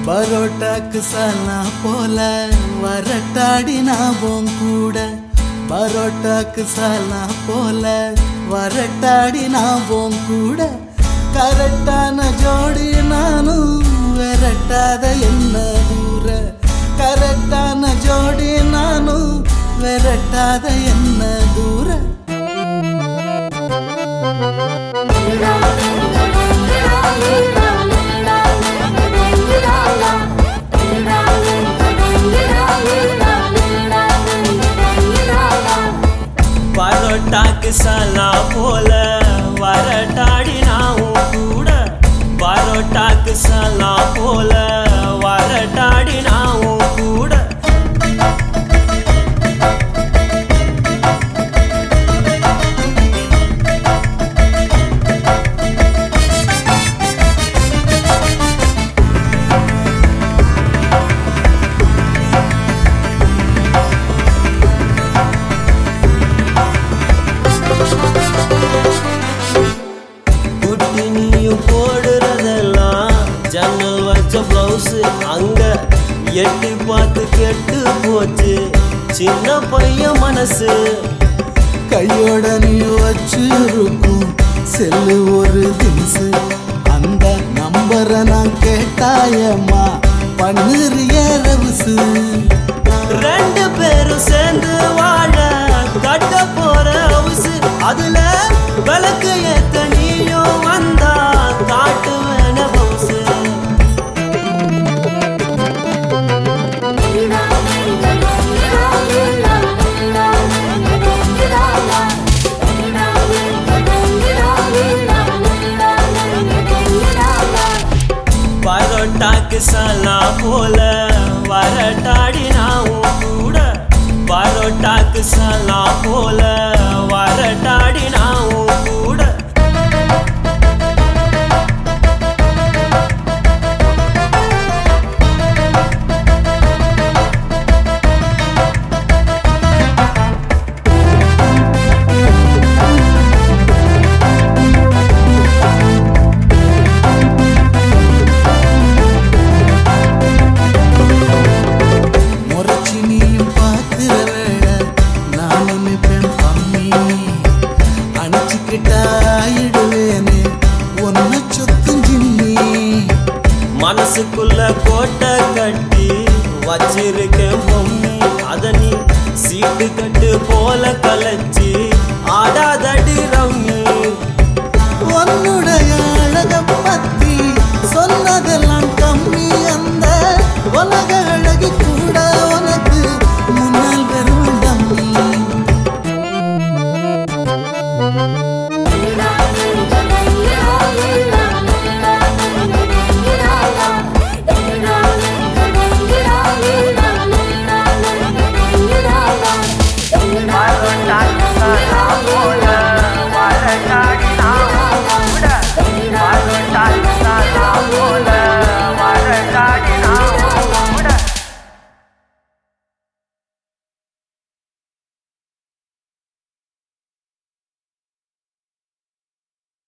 பரோட்டாக்கு சலா போல வரட்டாடி நாபம் கூட பரோட்டாக்கு சலா போல வரட்டாடி நாபம் கூட கரெக்டான ஜோடி நானும் விரட்டாத என்ன தூர கரெக்டான ஜோடி நானும் விரட்டாத என்ன தூர பரோட்டாக்கு சலா போல வரட்டாடி நாவும் கூட பரோட்டாக்கு சலா போல வரட்டாடி நாவும் கூட குட்டி நீயும் போடுறதெல்லாம் ஜன்னல் வச்ச பிளவுஸ் அங்க எட்டி பார்த்து கெட்டு போச்சு சின்ன பையன் மனசு கையோட நீ வச்சிருக்கும் செல்லு ஒரு திம்சு அந்த நம்பரை நான் கேட்டாயம்மா பண்ணுறிய ரவுசு ரெண்டு பேரும் சேர்ந்து வாழ கட்ட போற ஹவுஸ் அதுல விளக்கு ஏத்த நீயும் வந்தா காட்டு வேண ஹவுஸ் பரோட்டாக்கு சலா போல வரட்டாடி நாவும் கூட பரோட்டாக்கு சலா போல வரட்டாடி நாவும் கூட முறைச்சி நீயும் பார்க்கிற வேளை நானும் இப்பேன் பம்மி அணைச்சிக்கிட்டாயிடுவேனே ஒன்ன சொத்தும் ஜிம்மி மனசுக்குள்ள கோட்டை கட்டி வச்சிருக்கேன் பொம்மி அத நீ சீட்டு கட்டு போல கலைச்சி